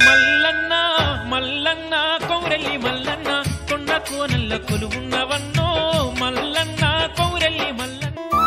మల్లన్న మల్లన్న కౌరెల్లి మల్లన్న కొండ కోనల్ల కొలువున్నవన్నో మల్లన్న కౌరెల్లి మల్లన్న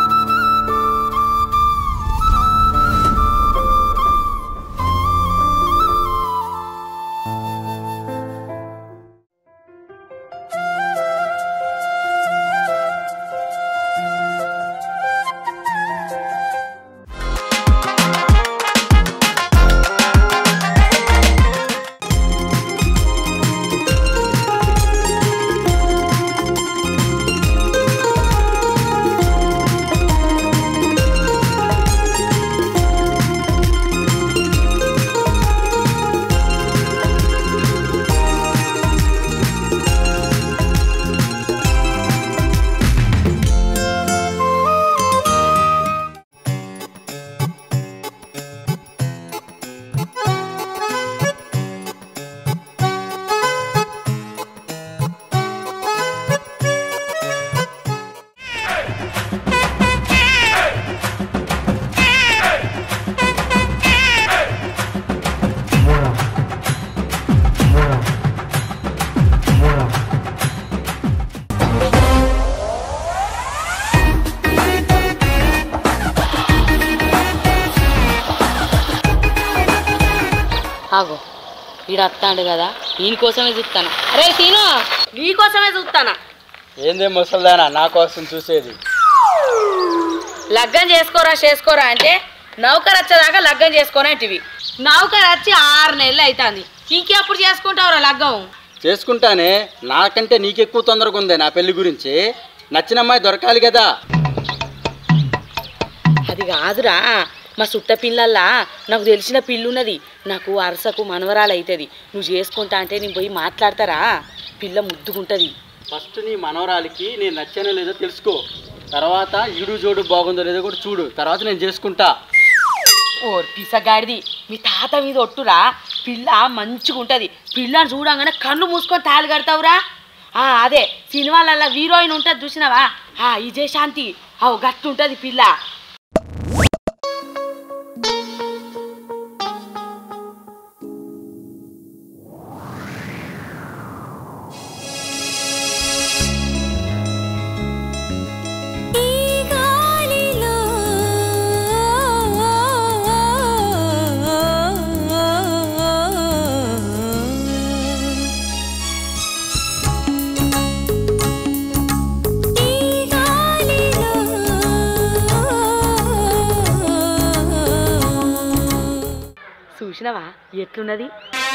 ఆగో వీడు వస్తాడు కదా ఈయన కోసమే చూస్తాను అరే సీను నీ కోసమే చూస్తానా ఏందే ముసల్దానా నా కోసం చూసేది లగ్గం చేసుకోరా చేసుకోరా అంటే నౌకర్ వచ్చేదాకా లగ్గం చేసుకోని అంటివి నౌకర్ వచ్చి ఆరు నెలలు అవుతుంది ఇంకెప్పుడు చేసుకుంటావురా లగ్గం చేసుకుంటానే నాకంటే నీకెక్కువ తొందరగా ఉందే నా పెళ్లి గురించి నచ్చిన అమ్మాయి దొరకాలి కదా అది కాదురా మా సుట్ట పిల్లల్లా నాకు తెలిసిన పిల్లున్నది నాకు అరసకు మనవరాలు అవుతుంది నువ్వు చేసుకుంటా అంటే నేను పోయి మాట్లాడతారా పిల్ల ముద్దుకుంటుంది ఫస్ట్ నీ మనవరాలికి నేను నచ్చానో లేదో తెలుసుకో తర్వాత ఈడు జోడు బాగుందో లేదో కూడా చూడు తర్వాత నేను చేసుకుంటా ఓర్ పిసగాడిది మీ తాత మీద ఒట్టురా పిల్ల మంచిగా ఉంటుంది పిల్లని చూడంగానే కన్ను మూసుకొని తాళి కడతావురా ఆ, అదే సినిమాలల్లో హీరోయిన్ ఉంటుంది చూసినావా ఆ ఇజే శాంతి అవు గట్టు ఉంటుంది పిల్ల చూసినావా ఎట్లున్నది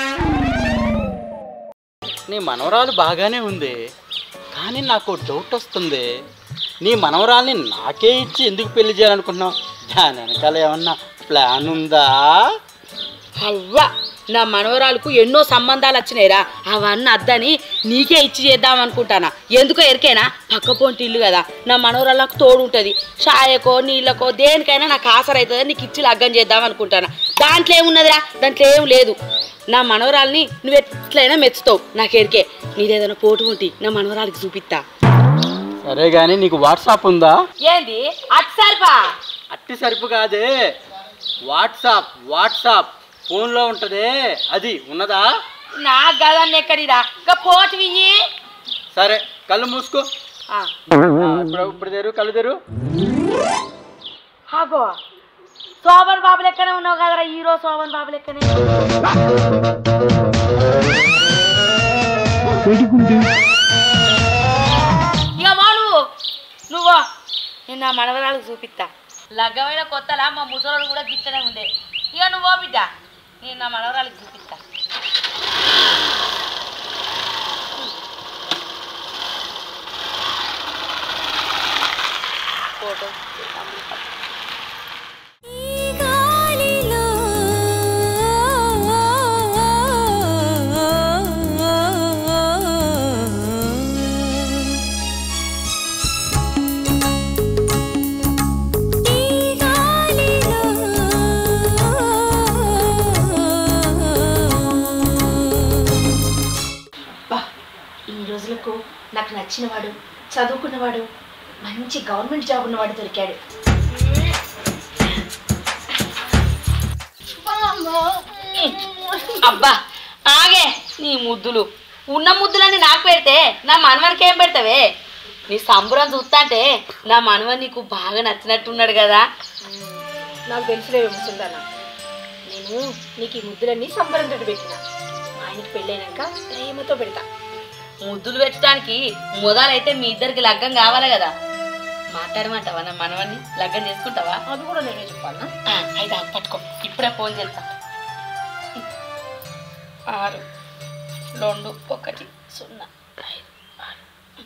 నీ మనవరాలు బాగానే ఉంది కానీ నాకు డౌట్ వస్తుంది నీ మనవరాల్ని నాకే ఇచ్చి ఎందుకు పెళ్లి చేయాలనుకుంటున్నావు దాని వెనకాల ఏమన్నా ప్లాన్ ఉందా అవ్వా నా మనవరాలకు ఎన్నో సంబంధాలు వచ్చినాయిరా అవన్నీ అద్దని నీకే ఇచ్చి చేద్దాం అనుకుంటానా ఎందుకో ఎరికేనా పక్క పొంటి ఇల్లు కదా నా మనవరాలకు తోడు ఉంటుంది షాయకో నీళ్ళకో దేనికైనా నాకు ఆసర అవుతుంది నీకు ఇచ్చి లగ్గం చేద్దాం అనుకుంటానా దాంట్లో ఏమున్నదిరా దాంట్లో ఏం లేదు నా మనవరాల్ని నువ్వు ఎట్లయినా మెచ్చుతావు నాకు ఎరికే నీదేదైనా పోటు ఉంటి నా మనవరాలకి చూపిస్తా సరే కానీ నీకు వాట్సాప్ ఉందా ఏంది అట్సరిపా అట్టి సరిపు కాదే వాట్సాప్ వాట్సాప్ ఫోన్లో ఉంటదే అది ఉన్నదా నా గదాన్ని ఎక్కడిరా ఇంకా పోటు వియ్యి సరే కళ్ళు మూసుకో ఆ, ఆ, ఇప్పుడు ఇప్పుడు తెరు కళ్ళు తెరు ఆగో శోభన్ బాబు లెక్కనే ఉన్నావు కదరా హీరో శోభన్ బాబు లెక్కనే ఇక మా నువ్వు నువ్వు నేను నా మనవరాలకు చూపిస్తా లగ్గమైన కొత్తలా మా ముసలోడు కూడా గిట్టనే ఉండే ఇక నువ్వు బిడ్డ నేను నా మనవరాలకు చూపిస్తా ఫోటో అబ్బా ఈ రోజులకు నాకు నచ్చినవాడు చదువుకున్నవాడు మంచి గవర్నమెంట్ జాబ్ ఉన్నవాడు దొరికాడు అబ్బా ఆగే నీ ముద్దులు ఉన్న ముద్దులన్నీ నాకు పెడితే నా మనవనికి ఏం పెడతావే నీ సంబరం చూస్తాంటే నా మనవన్ నీకు బాగా నచ్చినట్టున్నాడు కదా నాకు తెలుసులేవే ముసల్దాన నేను నీకు ఈ ముద్దులన్నీ సంబరంతో పెట్టిన మా ఆయనకి పెళ్ళైనాక ప్రేమతో పెడతా ముద్దులు పెట్టడానికి మొదలైతే మీ ఇద్దరికి లగ్గం కావాలి కదా మాట్లాడమంటావా నా మనవన్ని లగ్గం చేసుకుంటావా అది కూడా నేనే చెప్పాలనా ఆ, అయితే ఆగు, పట్టుకో ఇప్పుడే ఫోన్ చేస్తా ఆరు రెండు ఒకటి సున్నా ఐదు, ఆరు.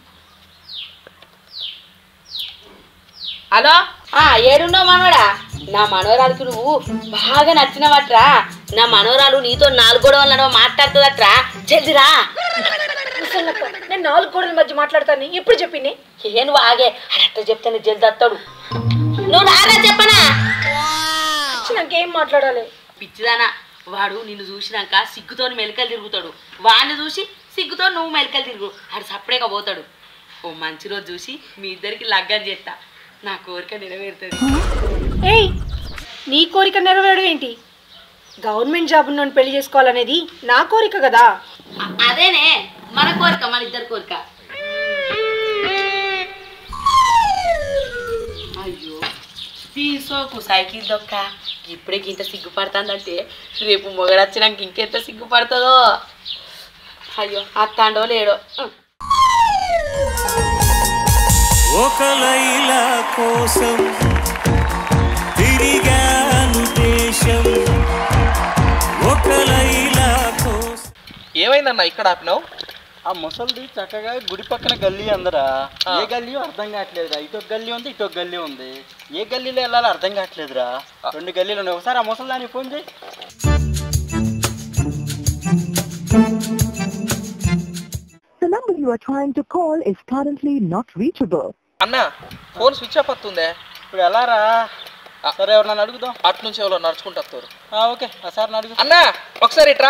హలో ఆ ఏడున్నావు మనవడా నా మనవరాలకు నువ్వు బాగా నచ్చినవట్రా నా మనవరాలు నీతో నాలుగు గొడవలను మాట్లాడుతుందట్రా జల్దిరా ముసల్లప్ప నేను నాలుగు గోడల మధ్య మాట్లాడతాను ఎప్పుడు చెప్పింది ఏ నువ్వు ఆగే అట్లా చెప్తాను జల్ది వస్తాడు నువ్వు రారా చెప్పనా నాకేం మాట్లాడాలి పిచ్చిదానా వాడు నిన్ను చూసినాక సిగ్గుతోని మెలకలు తిరుగుతాడు వాడిని చూసి సిగ్గుతో నువ్వు మెలకలు తిరుగు ఆడు సప్పుడేగా పోతాడు ఓ మంచి రోజు చూసి మీ ఇద్దరికి లగ్గం చేస్తా నా కోరిక నెరవేరుతుంది ఏయ్ నీ కోరిక నెరవేరడం ఏంటి గవర్నమెంట్ జాబ్ ఉన్నోని పెళ్లి చేసుకోవాలనేది నా కోరిక కదా అ- అదేనే మన కోరిక మన ఇద్దరి కోరిక అయ్యో తీసుకోకు సైకిల్ దొక్క ఇప్పుడే ఇంత సిగ్గుపడుతుందంటే రేపు మొగడొచ్చినాక ఇంకెంత సిగ్గుపడుతుందో అయ్యో అత్తాండో లేడో ఒక లైలా కోసం తిరిగాను దేశం ఒక లైలా కోసం ఏమైందన్న ఇక్కడ ఆపినావు ఆ ముసలిది చక్కగా గుడి పక్కన గల్లీ అందరా ఏ గల్లీ అర్థం కావట్లేదురా ఇటు ఒక గల్లీ ఉంది ఇటు ఒక గల్లీ ఉంది ఏ గల్లీలో వెళ్ళాలో అర్థం కావట్లేదురా రెండు గల్లీలు ఉన్నాయి ఒకసారి ఆ ముసలి దానికి ఫోన్ చేయి The number you are trying to call is currently not reachable. అన్న ఫోన్ స్విచ్ ఆఫ్ వస్తుందే ఇప్పుడు ఎలా రా సరే ఎవరన్నా అడుగుదాం అటు నుంచి ఎవరో నడుచుకుంటూ వస్తారు ఆ, ఓకే ఆ సార్ అడుగు అన్న ఒకసారి ఇట్రా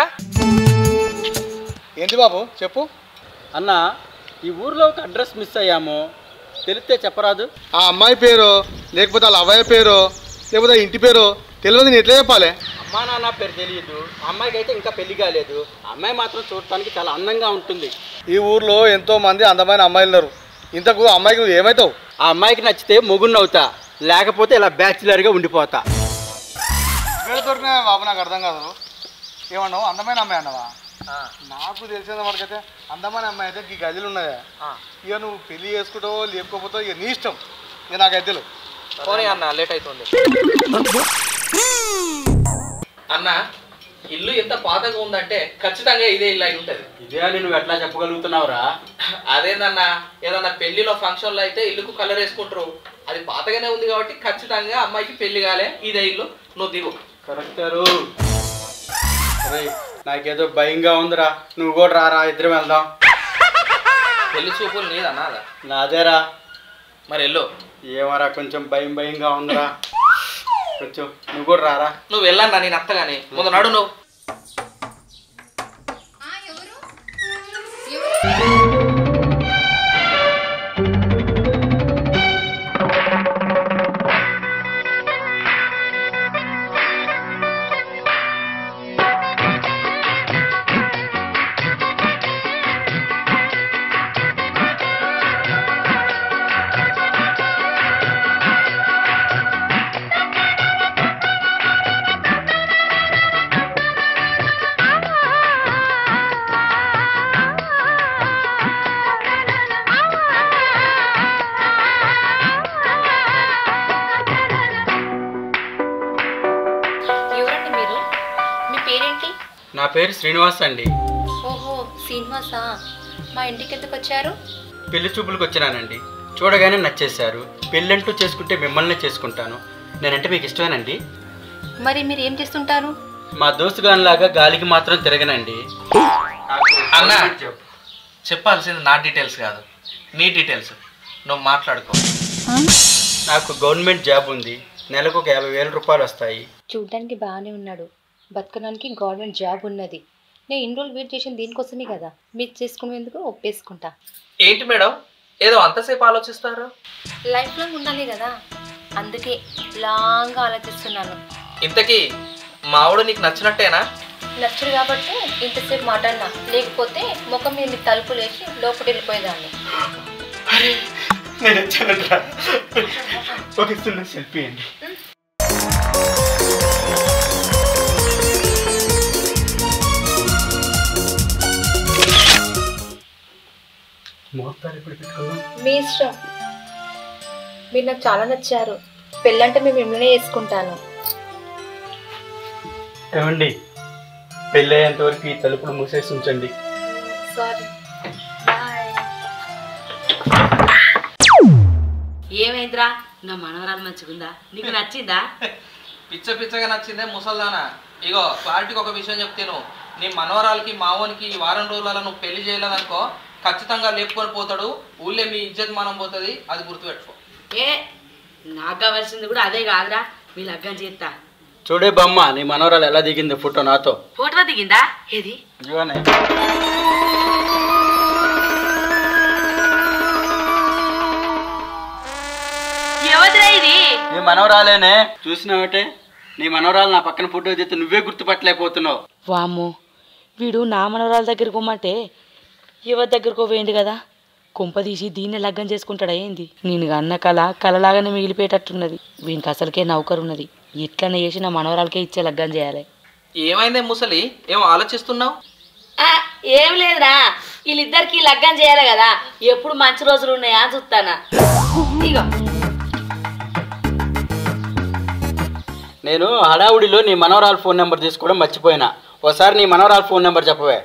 ఏంటి బాబు చెప్పు అన్న ఈ ఊర్లో ఒక అడ్రస్ మిస్ అయ్యాము తెలిస్తే చెప్పరాదు ఆ అమ్మాయి పేరు లేకపోతే వాళ్ళ అవ్వయ్య పేరు లేకపోతే ఇంటి పేరు తెలియదు నేను ఎట్లా చెప్పాలి అమ్మా నాన్న పేరు తెలియదు ఆ అమ్మాయికి అయితే ఇంకా పెళ్లి కాలేదు ఆ అమ్మాయి మాత్రం చూడటానికి చాలా అందంగా ఉంటుంది ఈ ఊర్లో ఎంతో మంది అందమైన అమ్మాయిలు ఉన్నారు ఇంతకు ఆ అమ్మాయికి నువ్వు ఏమవుతావు ఆ అమ్మాయికి నచ్చితే మొగుడిని అవుతా లేకపోతే ఇలా బ్యాచిలర్గా ఉండిపోతా పేరు దొరికినా బాబు నాకు అర్థం కాదు ఏమన్నావు అందమైన అమ్మాయి అన్నవా నాకు తెలిసిన వరకైతే అందమైన అమ్మాయి అయితే ఈ గదిలు ఉన్నాయా ఇక నువ్వు పెళ్లి చేసుకుంటావో లేకపోతావో ఇక నీ ఇష్టం ఇక నాకైతే తెలియదు ఫోనే అన్న లేట్ అవుతుంది అన్న ఇల్లు ఎంత పాతగా ఉందంటే ఖచ్చితంగా ఇదే ఇల్లు అయి ఉంటుంది ఇదే అని నువ్వు ఎట్లా చెప్పగలుగుతున్నావురా అదేందన్న ఏదన్నా పెళ్లిలో ఫంక్షన్లో అయితే ఇల్లుకు కలర్ వేసుకుంటారు అది పాతగానే ఉంది కాబట్టి ఖచ్చితంగా అమ్మాయికి పెళ్లి కాలే ఇదే ఇల్లు నువ్వు దిగు కరెక్టారు అరే నాకేదో భయంగా ఉందిరా నువ్వు కూడా రారా ఇద్దరం వెళ్దాం పెళ్లి చూపులు నీదన్నా అదా నాదేరా మరి వెళ్ళు ఏమరా కొంచెం భయం భయంగా ఉందిరా కొంచెం నువ్వు కూడా రారా నువ్వు వెళ్ళన్నా నేను అత్తగాని ముందు నడు నువ్వు ఎవరండి మీరు మీ పేరేంటి నా పేరు శ్రీనివాస్ అండి ఓహో శ్రీనివాసా మా ఇంటికి ఎందుకు వచ్చారు పెళ్లి చూపులకు వచ్చినానండి చూడగానే నచ్చేశారు పెళ్ళంటూ చేసుకుంటే మిమ్మల్ని చేసుకుంటాను నేనంటే మీకు ఇష్టమేనండి మరి మీరు ఏం చేస్తుంటారు మా దోస్తుగానిలాగా గాలికి మాత్రం తిరగనండి అన్నా చెప్పాల్సింది నా డీటెయిల్స్ కాదు నీ డీటెయిల్స్ నువ్వు మాట్లాడుకో నాకు గవర్నమెంట్ జాబ్ ఉంది నెలకు ఒక యాభై వేల రూపాయలు వస్తాయి చూడ్డానికి బాగానే ఉన్నాడు బతకడానికి గవర్నమెంట్ జాబ్ ఉన్నది నేను ఇన్ని రోజులు వెయిట్ చేసిన దీనికోసమే కదా మీరు చేసుకునేందుకు ఒప్పేసుకుంటా ఏంటి మేడం ఏదో అంతసేపు ఆలోచిస్తారు లైఫ్ లాంగ్ ఉండాలి కదా అందుకే లాంగ్ ఆలోచిస్తున్నాను ఇంతకీ మావుడు నీకు నచ్చినట్టేనా నచ్చుడు కాబట్టి ఇంతసేపు మాట్లాడినా లేకపోతే ముఖం మీద తలుపులు వేసి లోపలికి వెళ్ళిపోయేదాన్ని నేను వచ్చానట్రా ఒక చిన్న సెల్ఫీ అండి మోస్తారు ఎప్పుడు పెట్టుకుందాం మీ ఇష్టం మీరు నాకు చాలా నచ్చారు పెళ్ళంటే మేము మిమ్మల్ని చేసుకుంటాను ఏమండి పెళ్ళయ్యేంత వరకు ఈ తలుపులు మూసేసి ఉంచండి సారీ ఏమైందిరా నా మనవరాలు మంచిగుందా నీకు నచ్చిందా పిచ్చ పిచ్చగా నచ్చిందే ముసల్దానా ఇగో క్లారిటీకి ఒక విషయం చెప్తాను నీ మనవరాలకి మావోనికి ఈ వారం రోజులలో నువ్వు పెళ్లి చేయలేదనుకో ఖచ్చితంగా లేపుకొని పోతాడు ఊళ్ళో మీ ఇజ్జత్ మనం పోతుంది అది గుర్తుపెట్టుకో ఏ నాకు కావాల్సింది కూడా అదే కాదురా మీ లగ్గం చేస్తా చూడే బొమ్మ నీ మనవరాలు ఎలా దిగింది ఫోటో నాతో ఫోటో దిగిందా ఏది ఇదిగోనే ఎవరిరా ఇది నీ మనవరాలేనే చూసినావటే నీ మనవరాలు నా పక్కన ఫోటో తీస్తే నువ్వే గుర్తుపట్టలేకపోతున్నావు వామ్మో వీడు నా మనవరాల దగ్గరకు పోమంటే ఎవరి దగ్గరకు పోయింది కదా కుంప తీసి దీన్ని లగ్గం చేసుకుంటాడా ఏంది నేను అన్న కళ కలలాగానే మిగిలిపోయేటట్టున్నది వీనికి అసలుకే నౌకరు ఉన్నది ఎట్లనే చేసి నా మనవరాలకే ఇచ్చే లగ్గం చేయాలి ఏమైందే ముసలి ఏం ఆలోచిస్తున్నావు ఏం లేదురా వీళ్ళిద్దరికి లగ్గం చేయాలి కదా ఎప్పుడు మంచి రోజులు ఉన్నాయా అని చూస్తానా ఇగో నేను హడావుడిలో నీ మనవరాలు ఫోన్ నెంబర్ తీసుకోవడం మర్చిపోయినా ఒకసారి నీ మనవరాలు ఫోన్ నెంబర్ చెప్పవే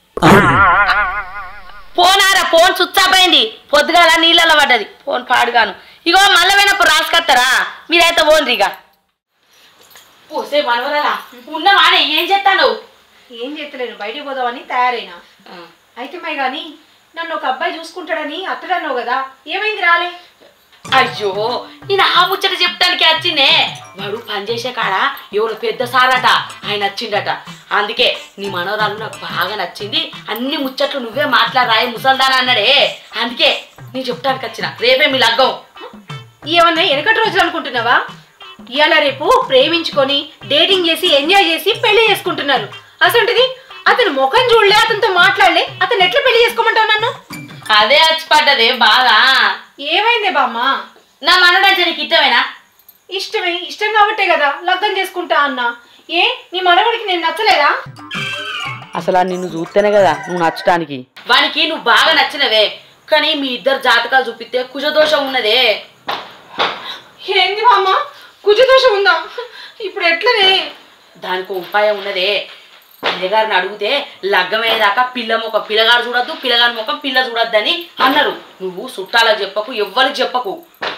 పోనారా ఫోన్ స్విచ్ ఆఫ్ అయింది పొద్దుగాల నీళ్ళలో పడ్డది ఫోన్ పాడుగాను ఇగో మళ్ళీ పోయినప్పుడు రాసుకొస్తారా మీరైతే పోండి ఇక పోసే మనవరాలా ఉన్నవానే ఏం చేస్తాను ఏం చేస్తలేను బయటికి పోదామని తయారైనా అయితే మై గాని నన్ను ఒక అబ్బాయి చూసుకుంటాడని అత్తడన్నావు కదా ఏమైంది రాలే అయ్యో నేను ఆ ముచ్చట చెప్తానికి వచ్చిందే వాడు పనిచేసే కాడ ఎవరు పెద్ద సారట ఆయన వచ్చిండట అందుకే నీ మనవరాలు నాకు బాగా నచ్చింది అన్ని ముచ్చట్లు నువ్వే మాట్లాడరాయి ముసల్దానా అన్నాడే అందుకే నేను చెప్తానికి వచ్చిన రేపే మీ లగ్గం ఏమన్నా వెనకటి రోజులు అనుకుంటున్నావా ఇవాళ రేపు ప్రేమించుకొని డేటింగ్ చేసి ఎంజాయ్ చేసి పెళ్లి చేసుకుంటున్నారు అసంటిది అతను ముఖం చూడలే అతనితో మాట్లాడలే అతను ఎట్లా పెళ్లి చేసుకోమంటావు నన్ను అదే వచ్చి పడ్డదే బాగా ఏమైందే బామ్మ నా మనవడంటే నీకు ఇష్టమేనా ఇష్టమే ఇష్టం కాబట్టే కదా లగ్గం చేసుకుంటా అన్నా ఏ నీ మనవడికి నేను నచ్చలేదా అసలు నిన్ను చూస్తేనే కదా నువ్వు నచ్చటానికి వానికి నువ్వు బాగా నచ్చినవే కానీ మీ ఇద్దరు జాతకాలు చూపిస్తే కుజదోషం ఉన్నదే ఏంది బామ్మ కుజదోషం ఉందా ఇప్పుడు ఎట్లనే దానికి ఉపాయం ఉన్నదే పిల్లగారిని అడిగితే లగ్గమయ్యేదాకా పిల్ల ముఖం పిల్లగాడు చూడొద్దు పిల్లగాడి ముఖం పిల్ల చూడొద్దని అన్నారు నువ్వు చుట్టాలకు చెప్పకు ఎవ్వరికి చెప్పకు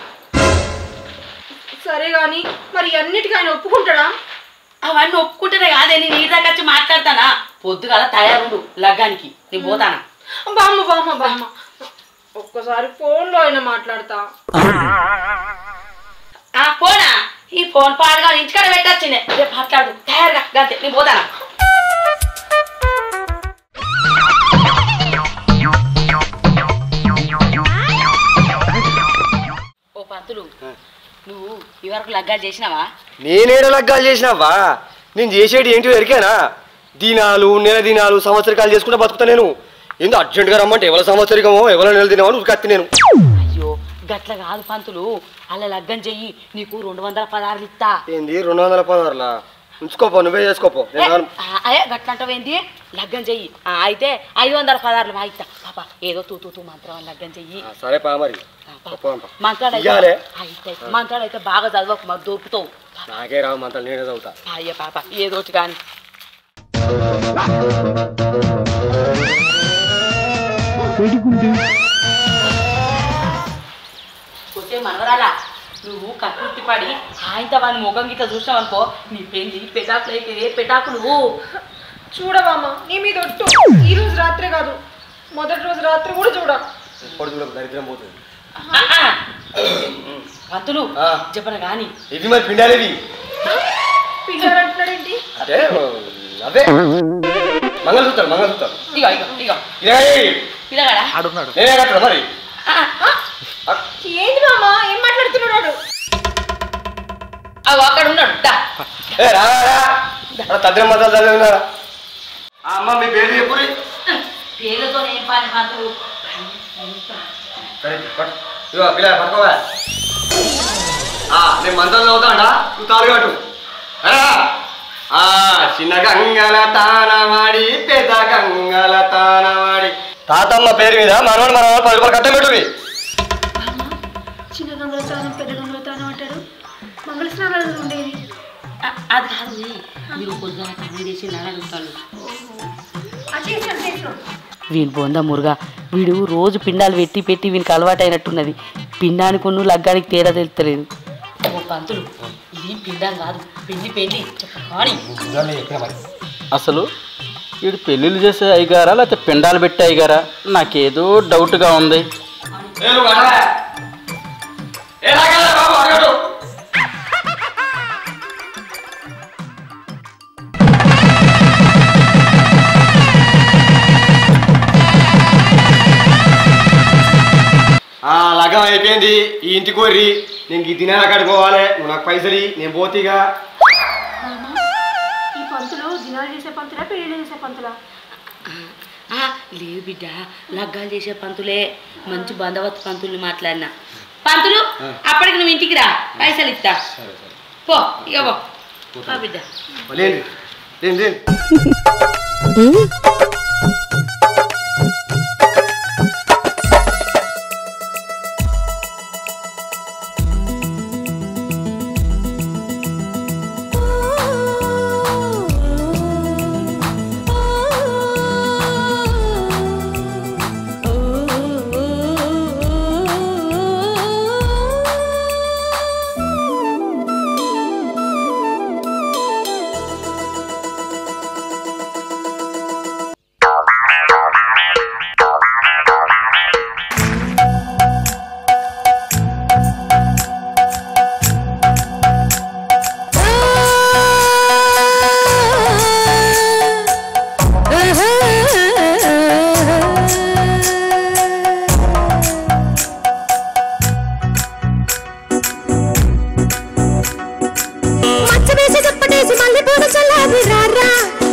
సరే గాని మరి అన్నిటికీ ఆయన ఒప్పుకుంటాడా అవన్నీ ఒప్పుకుంటేనే కాదే నేను నీ దగ్గర వచ్చి మాట్లాడతానా పొద్దుగాల తయారుండు లగ్గానికి నేను పోతానా బామ్మ బామ్మ బామ్మ ఒక్కసారి ఫోన్లో అయినా మాట్లాడతా ఆ పోనా ఈ ఫోన్ పాడుగా ఇంటికాడ పెట్టచ్చిందే రేపు మాట్లాడు తయారుగా గంతే నేను పోతానా ఓ పంతులు నువ్వు ఈ వరకు లగ్గాలు చేసినావా నేనేడ లగ్గాలు చేసినావా నేను చేసేది ఏంటి ఎరికేనా దినాలు నెల దినాలు సంవత్సరికాలు చేసుకుంటే బతుకుతా నేను ఏందో అర్జెంటుగా రమ్మంటే ఎవరి సంవత్సరికమో ఎవరి నెల దినమో నువ్వు కత్తి నేను అయ్యో గట్ల కాదు పంతులు అలా లగ్గం చెయ్యి నీకు రెండు వందల పదహారులు ఇస్తా ఏంది రెండు వందల పదహారులా ఉంచుకోపో నువ్వే చేసుకోపో నేను రాను. ఆ, అయ్యే గట్లంటావేంటి లగ్గం చెయ్యి ఆ, అయితే ఐదు వందల పదహారులు వాయిస్తా పాప ఏదో తూ తూ తూ మంత్రం అని లగ్గం చెయ్యి ఆ, సరే పా మరి పో అంట. మంత్రాలు ఇయ్యాలే? అయితే మంత్రాలు అయితే బాగా చదవకు మాకు దొరుకుతావు నాకే రావు మంతలు నేనే చదువుతా అయ్యే పాప ఏదో ఒకటి కానీ వచ్చే మనవరాలా నువ్వు కక్కుర్తి పడి ఆయనతో వాని ముఖం గిట్ల చూసినావు అనుకో నీ పెళ్లి పెటాకులు అయితే పెటాకు నువ్వు చూడవామా నీ మీద ఒట్టు ఈ రోజు రాత్రే కాదు మొదటి రోజు రాత్రి కూడా చూడ ఇప్పుడు చూడ దరిద్రం పోతుంది పంతులు ఆ. చెప్పన గాని ఇవి మరి పిండాలేవి పిల్లలు అంటున్నాడేంటి అంటే అవే మంగళసూత్రం మంగళసూత్రం ఇగో ఇగో ఇగో ఇదే పిల్లగాడా ఆడున్నాడు నేనే కట్టడా మరి ఏంటి మామ ఏం మాట్లాడుతున్నాడు అగో అక్కడ ఉన్నాడు దా. ఏ రా రా, రా తద్దిరం మాత్రం చదివినారా అమ్మ మీ పేరు చెప్పురి పేరుతో ఏం పని పంతులు సరే పట్టు ఇదిగో పిల్ల పట్టుకోవా ఆ, నేను మంత్రం చదువుతాడా నువ్వు తాడు కట్టు అరా ఆ చిన్న గంగల తానవాడి పెద్ద గంగల తానవాడి తాతమ్మ పేరు మీద మనవాడు మనవాడు పది రూపాయలు కట్టం పెట్టువి చిన్న గంగల తానం పెద్ద గంగల తానం అంటారు మంగళ స్నానాలు ఉండేది అది కాదు మీరు పొద్దున పని చేసి నడగలుగుతాను చేసాను చేసాను వీని బొంద మురుగా వీడు రోజు పిండాలు పెట్టి పెట్టి వీనికి అలవాటు అయినట్టున్నది పిండానికి ఉన్న లగ్గానికి తేడా తెలుస్తలేదు ఓ పంతులు ఇది పిండం కాదు పెళ్లి పెళ్లి చెప్పాలి అసలు వీడు పెళ్ళిళ్ళు చేసే అయ్యగారా లేకపోతే పిండాలు పెట్టే అయ్యగారా నాకేదో డౌట్గా ఉంది ఏ నువ్వు కట్టవా? ఏ లాగలే బాబు అడగడు ఆ, లగ్గం అయిపోయింది ఈ ఇంటికి కొర్రి నేను ఈ దినాల కడుకోవాలి నువ్వు నాకు పైసలు ఇయ్యి, నేను పోతీగా ఈ పంతులు దినాలు చేసే పంతులా పెళ్లి చేసే పంతులా ఆ, లేదు బిడ్డ లగ్గాలు చేసే పంతులే మంచి బంధవత్ పంతుల్ని మాట్లాడినా పంతులు అప్పటికి నువ్వు ఇంటికి రా పైసలు ఇస్తా పో ఇక పో పో బిడ్డ లేండి లేండి లేండి మచ్చవేసి దుప్పటేసి మళ్ళీ పూల చల్లాది రారా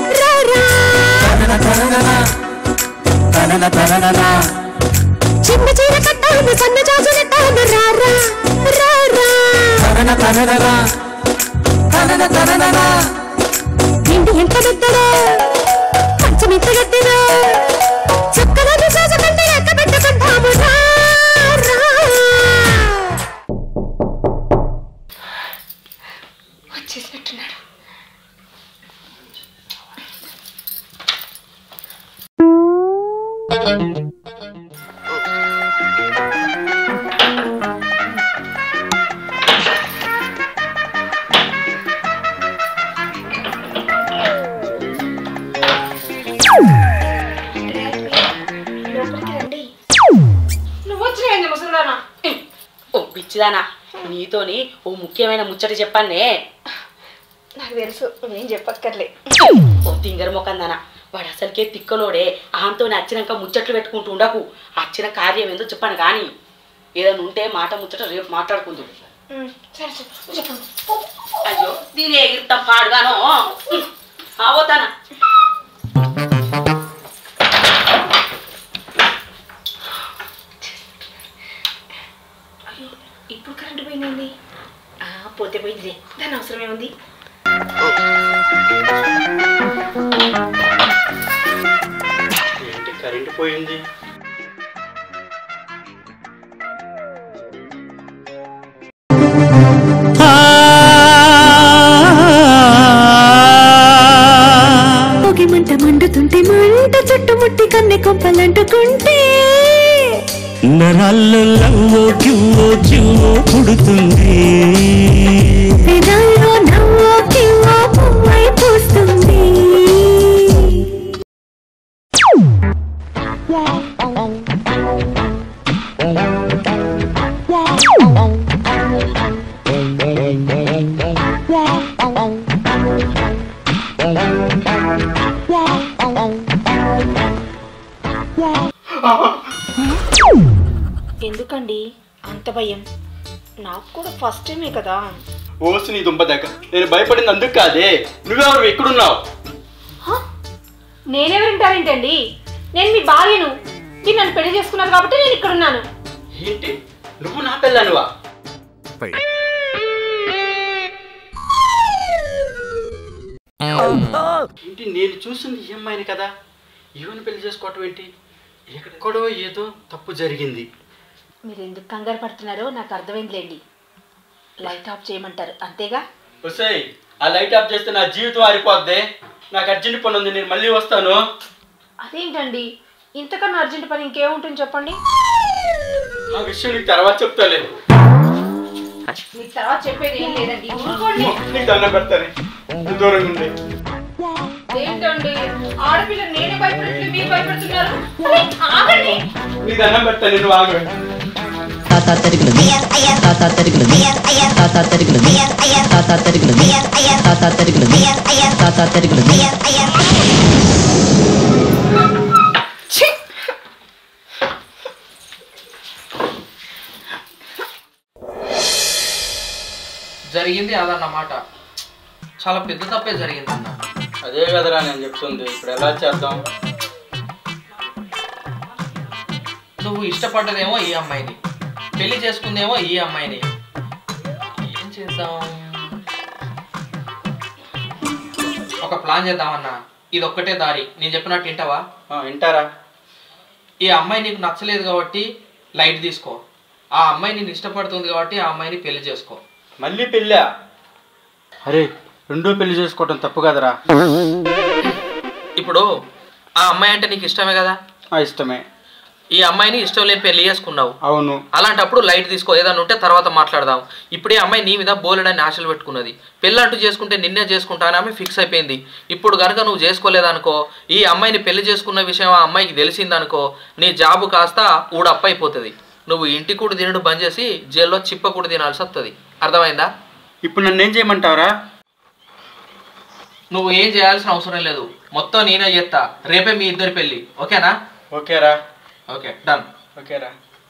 రారా చిన్న చీర కట్టాను సన్న జాజు నెట్టాను రారా రారా నిండు ఎంత పెద్దరా మంచం ఎంత గట్టిరా చక్కగా జాజు కంటే ఎక్క పెట్టుకుంటాము రా రా వచ్చేసినట్టున్నాడు నువ్వు వచ్చినాయండి ముసల్దానా ఓ పిచ్చిదానా నీతోని ఓ ముఖ్యమైన ముచ్చట చెప్పానే నాకు తెలుసు నువ్వేం చెప్పక్కర్లే ఓ తింగర మొకందానా వాడు అసలుకే తిక్కలోడే ఆంతో వచ్చినాక ముచ్చట్లు పెట్టుకుంటూ ఉండకు వచ్చిన కార్యం ఏందో చెప్పాను కానీ ఏదైనా ఉంటే మాట ముచ్చట రేపు మాట్లాడుకుందు సరే సరే చెప్పండి అయ్యో దీని ఎగిరితాం పాడుగాను ఆవోతానా ఇప్పుడు కరెంట్ పోయిందండి పోతే పోయింది దాని అవసరం ఏముంది ఏంటి కరెంట్ పోయింది భోగి మంట మండుతుంటే మంట చుట్టుముట్టి కన్నె కొంపలంటుకుంటే నరాల్లో లవ్వో కివ్వో జివ్వో పుడుతుంది పెదాల్లో నవ్వో కివ్వో పువ్వై పూస్తుంది ఎందుకండి అంత భయం నాకు కూడా ఫస్ట్ టైమే కదా ఓసి నీ దుంప దగ్గర నేను భయపడింది అందుకు కాదే నువ్వెవరు ఎక్కడున్నావు నేనెవరు వింటారేంటండి నేను మీ భార్యను మీరు నన్ను పెళ్లి చేసుకున్నారు కాబట్టి నేను ఇక్కడ ఉన్నాను ఏంటి నువ్వు నా పిల్లనువా ఏంటి నేను చూసింది ఈ అమ్మాయిని కదా ఈవెన్ పెళ్లి చేసుకోవటం ఏంటి ఎక్కడో ఏదో తప్పు జరిగింది మీరు ఎందుకు కంగారు పడుతున్నారో నాకు అర్థమైందిలేండి లైట్ ఆఫ్ చేయమంటారు అంతేగా వస్తాయి ఆ లైట్ ఆఫ్ చేస్తే నా జీవితం ఆరిపోద్ది నాకు అర్జెంట్ పని ఉంది నేను మళ్ళీ వస్తాను అదేంటండి ఇంతకన్నా అర్జెంట్ పని ఇంకేముంటుంది చెప్పండి ఆ విషయం నీకు తర్వాత చెప్తాలే మీకు తర్వాత చెప్పేది ఏం లేదండి ఊరుకోండి నీకు దండం పెడతాను దూరంగా ఉండే ఏంటండి ఆడపిల్ల నేనే భయపడుతుంది మీరు భయపడుతున్నారు అరే, ఆగండి నీ దండం పెడతాను నేను ఆగు తాత తరుగులు తాత తరుగులు తాత తరుగులు తాత తరుగులు తాత తరుగులు తాత తరుగులు జరిగింది అదన్నమాట చాలా పెద్ద తప్పే జరిగింది అన్న అదే కదరా నేను చెప్తుంది ఇప్పుడు ఎలా చేద్దాం నువ్వు ఇష్టపడ్డదేమో ఈ అమ్మాయిని పెళ్లి చేసుకుందేమో ఈ అమ్మాయిని ఏం చేద్దాం ఒక ప్లాన్ చేద్దామన్నా ఇది ఒక్కటే దారి నేను చెప్పినట్టు వింటావా వింటారా ఈ అమ్మాయి నీకు నచ్చలేదు కాబట్టి లైట్ తీసుకో ఆ అమ్మాయి నేను ఇష్టపడుతుంది కాబట్టి ఆ అమ్మాయిని పెళ్లి చేసుకో మళ్ళీ పెళ్ళా అరే రెండో పెళ్లి చేసుకోవటం తప్పు కదరా ఇప్పుడు ఆ అమ్మాయి అంటే నీకు ఇష్టమే కదా ఆ ఇష్టమే ఈ అమ్మాయిని ఇష్టం లేని పెళ్లి చేసుకున్నావు అవును అలాంటప్పుడు లైట్ తీసుకో ఏదైనా ఉంటే తర్వాత మాట్లాడదాం ఇప్పుడే అమ్మాయి నీ మీద బోలెడని ఆశలు పెట్టుకున్నది పెళ్ళంటూ చేసుకుంటే నిన్నే చేసుకుంటానని ఆమె ఫిక్స్ అయిపోయింది ఇప్పుడు కనుక నువ్వు చేసుకోలేదనుకో ఈ అమ్మాయిని పెళ్లి చేసుకున్న విషయం ఆ అమ్మాయికి తెలిసిందనుకో నీ జాబు కాస్త ఊడప్ప అయిపోతుంది నువ్వు ఇంటి కూడా తినడు బంద్ చేసి జైల్లో చిప్ప కూడా తినాల్సి వస్తుంది అర్థమైందా ఇప్పుడు నన్ను ఏం చేయమంటావరా నువ్వు ఏం చేయాల్సిన అవసరం లేదు మొత్తం నేనే చేస్తా రేపే మీ ఇద్దరి పెళ్ళి ఓకేనా ఓకేరా ఓకే డన్ ఓకేరా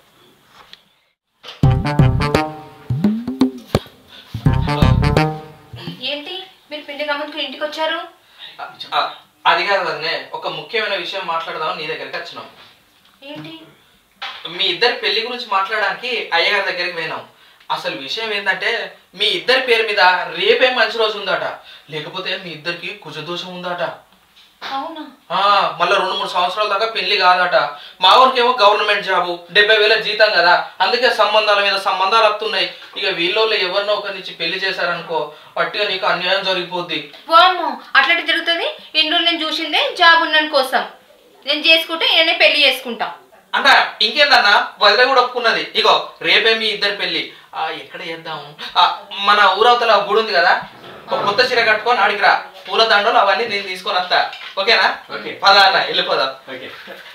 ఏంటి మీరు పిండి గమనించుకుని ఇంటికి వచ్చారు ఆ, అది కాదు వదినే ఒక ముఖ్యమైన విషయం మాట్లాడదామని నీ దగ్గరికి వచ్చినాం ఏంటి మీ ఇద్దరి పెళ్లి గురించి మాట్లాడడానికి అయ్యగారి దగ్గరికి పోయినాం అసలు విషయం ఏంటంటే మీ ఇద్దరి పేరు మీద రేపే మంచి రోజు ఉందట లేకపోతే మీ ఇద్దరికి కుజదోషం ఉందట అవునా ఆ, మళ్ళా రెండు మూడు సంవత్సరాల దాకా పెళ్లి కాదట మా ఊరికేమో గవర్నమెంట్ జాబు డెబ్బై వేల జీతం కదా అందుకే సంబంధాల మీద సంబంధాలు వస్తున్నాయి ఇక వీళ్ళలో ఎవరినో ఒకరి నుంచి పెళ్లి చేశారనుకో పట్టిగా నీకు అన్యాయం జరిగిపోద్ది వామ్మో అట్లాంటి జరుగుతుంది ఇన్ని రోజులు నేను చూసిందే జాబ్ ఉన్నాను కోసం నేను చేసుకుంటే నేనే పెళ్లి చేసుకుంటా అన్న ఇంకేందన్నా వదిలే కూడా ఒప్పుకున్నది ఇగో రేపే మీ ఇద్దరి పెళ్లి ఆ, ఎక్కడ చేద్దాం ఆ, మన ఊరవతల గుడి ఉంది కదా ఒక కొత్త చీర కట్టుకొని ఆడికి రా పూల దండలు అవన్నీ నేను తీసుకొని వస్తా ఓకేనా ఓకే పదా అన్న వెళ్ళిపోదాం ఓకే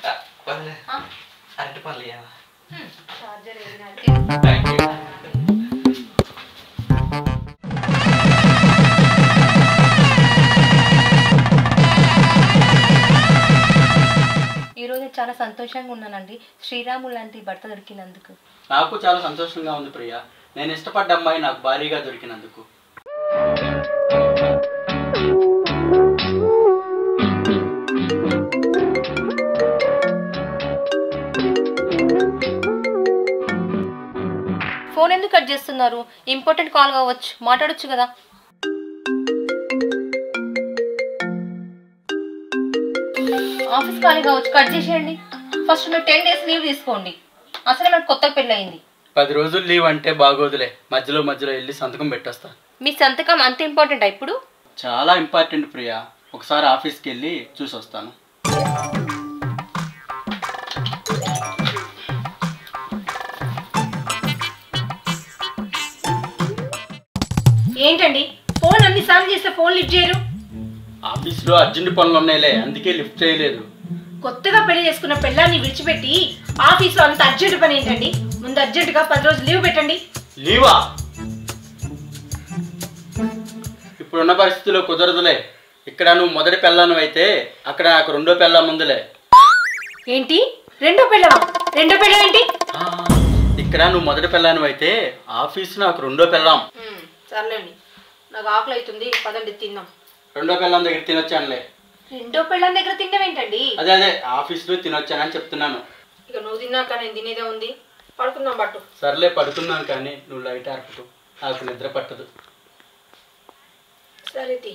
అరటి పనులు ఇయ్యాలా? Thank you. ఈరోజు చాలా సంతోషంగా ఉన్నానండి శ్రీరాములు లాంటి భర్త దొరికినందుకు నాకు చాలా సంతోషంగా ఉంది ప్రియ నేను ఇష్టపడ్డ అమ్మాయి నాకు భారీగా దొరికినందుకు ఫోన్ ఎందుకు కట్ చేస్తున్నారు ఇంపార్టెంట్ కాల్ కావచ్చు మాట్లాడొచ్చు కదా ఆఫీస్ ఖాళీ కావచ్చు కట్ చేసేయండి ఫస్ట్ మీరు టెన్ డేస్ లీవ్ తీసుకోండి అసలు నాకు కొత్తగా పెళ్ళయింది పది రోజులు లీవ్ అంటే బాగోదులే మధ్యలో మధ్యలో వెళ్ళి సంతకం పెట్టొస్తా మీ సంతకం అంత ఇంపార్టెంటా ఇప్పుడు చాలా ఇంపార్టెంట్ ప్రియ ఒకసారి ఆఫీస్కి వెళ్ళి చూసి వస్తాను ఏంటండి ఫోన్ అన్నిసార్లు చేస్తే ఫోన్ లిఫ్ట్ చేయరు ఆఫీస్లో అర్జెంట్ పనులు ఉన్నాయిలే అందుకే లిఫ్ట్ చేయలేదు కొత్తగా పెళ్లి చేసుకున్న పెళ్ళాన్ని విడిచిపెట్టి ఆఫీస్లో అంత అర్జెంట్ పని ఏంటండి ముందు అర్జెంటుగా పది రోజులు లీవ్ పెట్టండి లీవా ఇప్పుడున్న పరిస్థితిలో కుదరదులే ఇక్కడ నువ్వు మొదటి పెళ్ళాను అయితే అక్కడ నాకు రెండో పెళ్ళాం ఉందిలే ఏంటి రెండో పెళ్ళవా రెండో పెళ్ళ ఏంటి ఇక్కడ నువ్వు మొదటి పెళ్ళాను అయితే ఆఫీస్ నాకు రెండో పెళ్ళాం సర్లేండి నాకు ఆకలి అవుతుంది పదండి తిందాం రెండో పెళ్ళాం దగ్గర తినొచ్చానులే రెండో పెళ్ళాం దగ్గర తినడం ఏంటండి అదే అదే ఆఫీస్లో తినొచ్చానని చెప్తున్నాను ఇక నువ్వు తిన్నాక నేను తినేదే ఉంది పడుకుందాం పట్టు సర్లే పడుతున్నాను కానీ నువ్వు లైట్ ఆర్పుతూ నాకు నిద్ర పట్టదు సరే తీ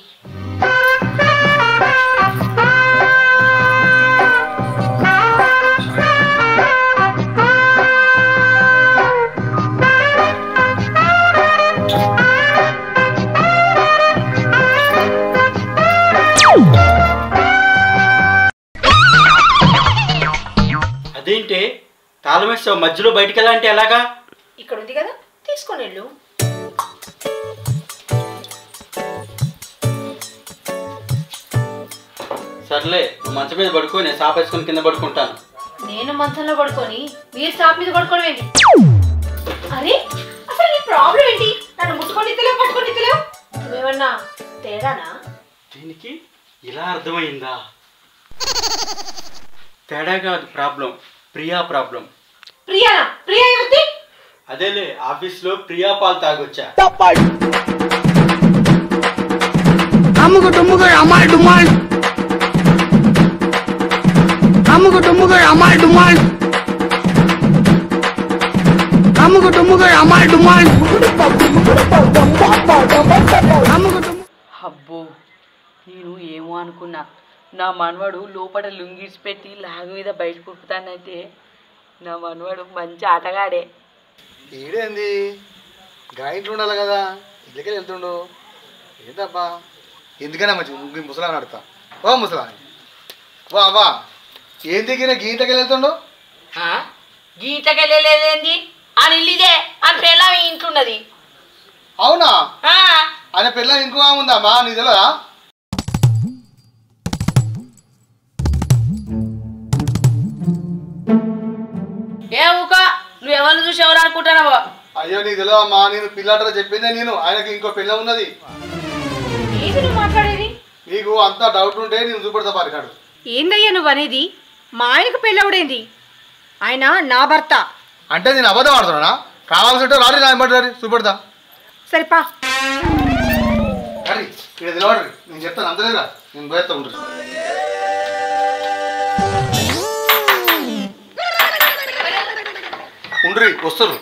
అదేంటి తాళం వేస్తావు మధ్యలో బయటికి వెళ్ళాలంటే ఎలాగా ఇక్కడ ఉంది కదా తీసుకొని వెళ్ళు సర్లే నువ్వు మంచం మీద పడుకో నేను సాపేసుకొని కింద పడుకుంటాను నేను మంచంలో పడుకొని మీరు స్టాప్ మీద పడుకోవడం ఏంటి అరే అసలు నీ ప్రాబ్లం ఏంటి నన్ను ముట్టుకొని తెలియవు పట్టుకొని తెలియవు నువ్వేమన్నా తేడానా దీనికి ఇలా అర్థమైందా తేడా కాదు ప్రాబ్లం ప్రియా ప్రాబ్లం ప్రియానా ప్రియా ఎవరిది అదేలే ఆఫీస్లో ప్రియా పాలు తాగొచ్చా అమ్ముకు డుమ్ముకు అమ్మాయి డుమ్మాయి అమ్ముకు డుమ్ముకు అమ్మాయి డుమ్మాయి అమ్ముకు డుమ్ముకు అమ్మాయి డుమ్మాయి అమ్ముకు అబ్బో నేను ఏమో అనుకున్నా నా మనవడు లోపల లుంగిస్ పెట్టి లాగు మీద బయట కురుకుతానంటే నా మనవడు మంచి ఆటగాడే ఈడేంది గా ఇంట్లో ఉండాలి కదా ఇళ్ళకే వెళ్తుండు ఏంటబ్బా ఎందుకన్నా మంచి ఇంక ముసలా నడతా ఓ ముసలా వా వా ఏం దిగిన గీతకి వెళ్తుండు గీతకెళ్ళలేదేంది అని ఇల్లిదే అని పిల్ల ఇంట్లున్నది అవునా ఆ, ఆయన పిల్ల ఇంకో ఉందమ్మా నీ తెలియదా ఏ ఊక నువ్వు ఎవరిని చూసి ఎవరు అనుకుంటున్నావో అయ్యో నీకు తెలియదమ్మా నేను పిల్లట చెప్పిందే నేను ఆయనకి ఇంకో పిల్ల ఉన్నది ఏది నువ్వు మాట్లాడేది నీకు అంత డౌట్ ఉంటే నేను చూపెడతా పారికాడు ఏందయ్యా నువ్వు అనేది మా ఆయనకు పెళ్ళవుడేంది ఆయన నా భర్త అంటే నేను అబద్ధం ఆడుతున్నా కావాల్సి ఉంటే రాడి నా ఎంబడి రాడి చూపెడతా సరిపా రాడి ఇక్కడ నిలబడరు నేను చెప్తాను అంతలేదా నేను పోయేస్తా ఉంటాను ఉండ్రి వస్తారు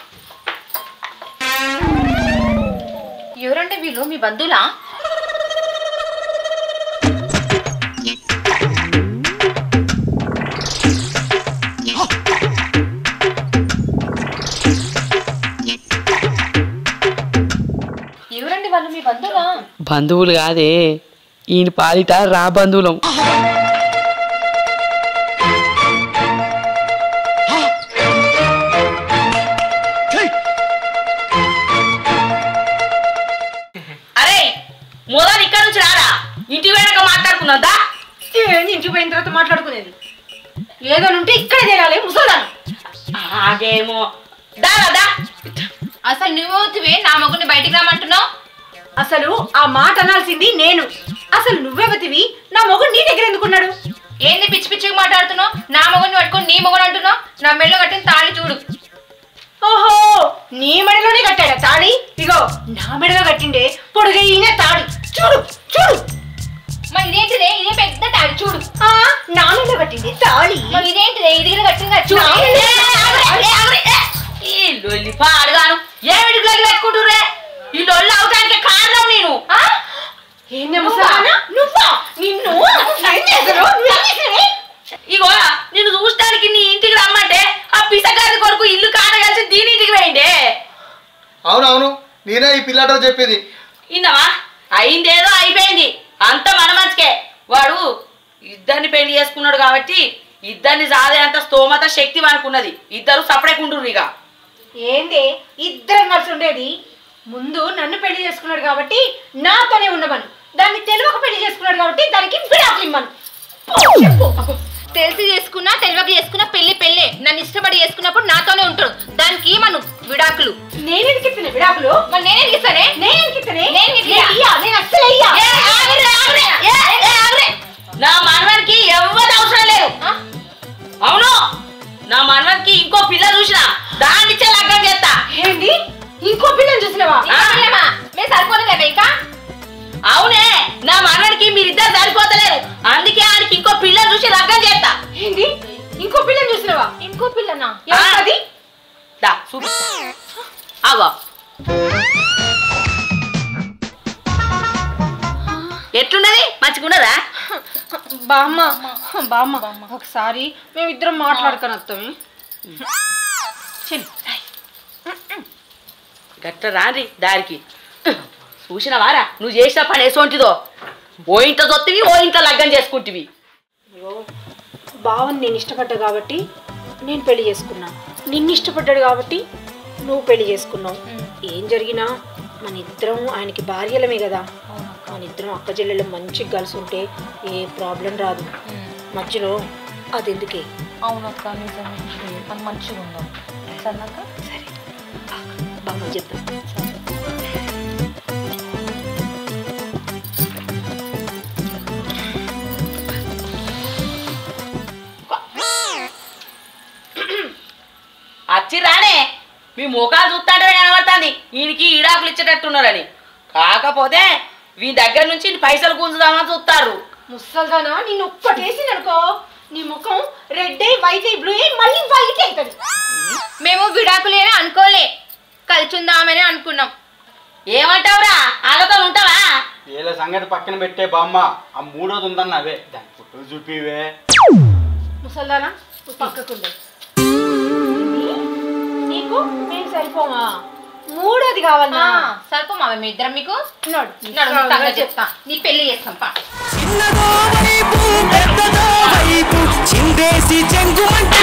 ఎవరంటే వీళ్ళు మీ బంధువులా ఎవరండి వాళ్ళు మీ బంధువులా బంధువులు కాదే ఈయన పాలిట రా బంధువులం అరే మొదలు ఇక్కడ నుంచి రారా ఇంటి వెనక మాట్లాడుకుందా ఏంది ఇంటికి పోయిన తర్వాత మాట్లాడుకునేది ఏదో ఉంటే ఇక్కడే తేలాలి ముసల్దాను ఆగేమో దారా దా అసలు నువ్వవుతువే నా మొగుని బయటికి రమ్మంటున్నావు అసలు ఆ మాట అనాల్సింది నేను అసలు నువ్వెవతివి నా మొగుడు నీ దగ్గర ఎందుకున్నాడు ఏంది పిచ్చి పిచ్చిగా మాట్లాడుతున్నావు నా మొగుని పట్టుకొని నీ మొగుడు అంటున్నావు నా మెళ్ళో కట్టిన తాళి చూడు ఓహో నీ మెడలోనే కట్టాడా తాళి ఇగో నా మెడలో కట్టిండే పొడుగైన తాళి చూడు చూడు మరి ఇదేంటిదే ఇదే పెద్ద తాళి చూడు ఆ నా మెడలో కట్టింది తాళి మరి ఇదేంటిదే ఇది కూడా కట్టింది కదా, చూడు నా మెడలో- ఏ, ఆగురే, ఏ, ఆగురే, ఏ. ఈ లొల్లి పాడుగాను ఏమిటి లొల్లి పెట్టుకుంటుర్రే ఈ లొల్లి అవటానికి కారణం నేను ఆ? ఏందే ముసలానా నువ్వా నిన్ను ఏం చేశారు? నువ్వేం చేశావే? ఇగో నిన్ను చూడటానికి నీ ఇంటికి రమ్మంటే ఆ పిసగారి కొడుకు ఇల్లు కాడగలిసి దీని ఇంటికి పోయిండే అవునవును నేనే ఈ పిల్లట చెప్పేది ఇన్నవా అయిందేదో అయిపోయింది అంత మన మంచికే వాడు ఇద్దరిని పెళ్లి చేసుకున్నాడు కాబట్టి ఇద్దరిని సాదేంత స్తోమత శక్తి అనుకున్నది ఇద్దరు సపరేకుండ్రు ఇక ఏంది ఇద్దరం కలిసి ఉండేది ముందు నన్ను పెళ్లి చేసుకున్నాడు కాబట్టి నాతోనే ఉండమను దాన్ని తెలియక పెళ్లి చేసుకున్నాడు కాబట్టి దానికి విడాకులు ఇమ్మను పో, చెప్పు. తెలిసి చేసుకున్నా తెలియక చేసుకున్నా పెళ్లి పెళ్ళే నన్ను ఇష్టపడి చేసుకున్నప్పుడు నాతోనే ఉంటాడు దానికి మనం విడాకులు నేనెందుకు ఇస్తున్నా విడాకులు మరి నేనేం ఇస్తానే నేనెందుకు ఇస్తనే? నేను ఇట్లా. నేను ఇయ్య, నేను అస్సలు ఇయ్య. ఏ, ఆగురే, ఆగురే, ఏ, ఏ, ఆగురే. నా మనవనికి ఎవ్వరు అవసరం లేదు అవును నా మనవనికి ఇంకో పిల్ల చూసిన దాన్నిచ్చే లగ్గం చేస్తా ఏంది ఇంకో పిల్లని చూసినావా ఆ. మేము సరిపోలేదేమే ఇంకా అవునే నా మనవనికి మీరిద్దరు సరిపోతలేరు ఏంటి ఇంకో పిల్లని చూసినావా ఇంకో పిల్లనా అది దా చూపిస్తా అగో ఎట్లున్నది మంచిగున్నదా బామ్మ బామ్మ ఒకసారి మేమిద్దరం మాట్లాడుకొని వస్తామే గట్ట రాండి దారికి చూసిన వారా నువ్వు చేసిన పని వేసోంటిదో ఓ ఇంట దొత్తివి ఓ ఇంట లగ్గం చేసుకుంటివి బావని నేను ఇష్టపడ్డా కాబట్టి నేను పెళ్లి చేసుకున్నా నిన్ను ఇష్టపడ్డాడు కాబట్టి నువ్వు పెళ్లి చేసుకున్నావు ఏం జరిగినా మన ఇద్దరం ఆయనకి భార్యలమే కదా మన ఇద్దరం అక్క చెల్లెలు మంచిగా కలిసి ఉంటే ఏ ప్రాబ్లం రాదు మధ్యలో అది ఎందుకే అవునక్క నిజమే అది మంచిగా ఉందాం సరేనక్క సరే బామ్మ చెప్తాం వచ్చి రానే మీ ముఖాలు చూస్తాంటే కనబడుతుంది ఈయనకి ఈడాకులు ఇచ్చేటట్టున్నారని కాకపోతే వీ దగ్గర నుంచి పైసలు గుంజుదామని చూస్తారు ముసల్దానా నిన్ను ఒక్కటేసి అనుకో నీ ముఖం రెడ్ అయి వైట్ అయి బ్లూ అయి మళ్ళీ వైట్ అవుతుంది మేము విడాకులేనా అనుకోలే కలిసి ఉందామని అనుకున్నాం ఏమంటావురా వాళ్ళతో ఉంటావా వీళ్ళ సంగతి పక్కన పెట్టే బామ్మ ఆ మూడోది ఉందన్న అవే దాని ఫోటో చూపివే ముసల్దానా నువ్వు పక్కకుండే నీకు మేము సరిపోమా మూడోది కావాలన్నా సరిపోమా మేము ఇద్దరం మీకు నడు నడు, నీ సంగతి చెప్తా నీ పెళ్లి చేస్తాం పా చిందేసి చెంగుమంటే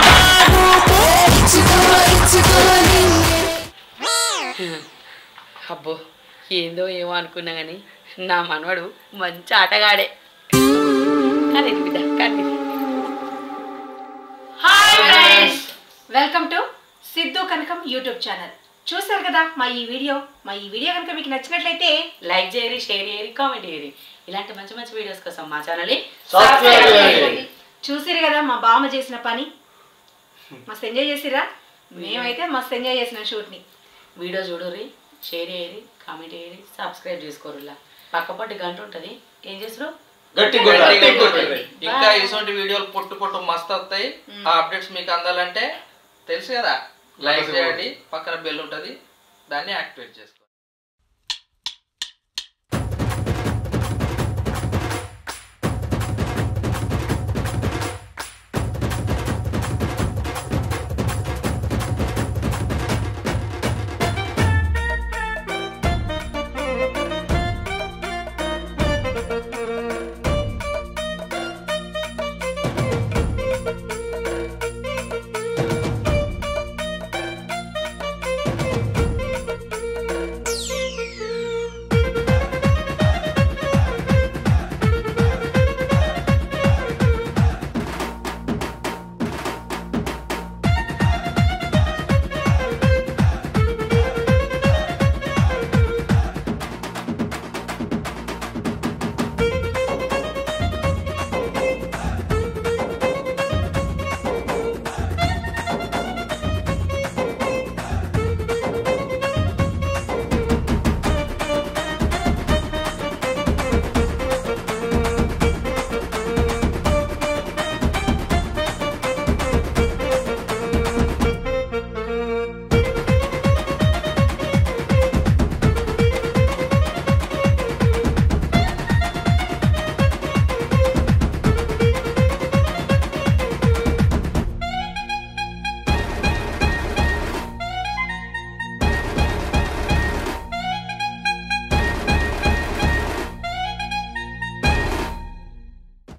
అబ్బో ఏందో ఏమో అనుకున్నా కానీ నా మనవడు మంచి ఆటగాడే కానీ బిడ్డ కానీ hi friends welcome to Siddhu Kanakam YouTube channel చూసారు కదా మా ఈ వీడియో మా ఈ వీడియో కనుక మీకు నచ్చినట్లయితే లైక్ చేయరి షేర్ చేయరి కామెంట్ చేయరి ఇలాంటి మంచి మంచి వీడియోస్ కోసం మా ఛానల్ని Subscribe చేయండి. చూసిరు కదా మా బామ్మ చేసిన పని మస్తు ఎంజాయ్ చేసిరా మేమైతే మస్తు ఎంజాయ్ చేసిన షూట్ని వీడియో చూడరి షేర్ చేయరి కామెంట్ చేయరి సబ్స్క్రైబ్ చేసుకోరులా పక్కపట్టి గంట ఉంటుంది ఏం చేస్తారు గట్టి గట్టి గట్టి కొట్టండి. ఇంకా ఇటువంటి వీడియోలు పొట్టు పొట్టు మస్తు వస్తాయి ఆ అప్డేట్స్ మీకు అందాలంటే తెలుసు కదా లైక్ చేయండి పక్కన బెల్ ఉంటుంది దాన్ని యాక్టివేట్ చేసుకోండి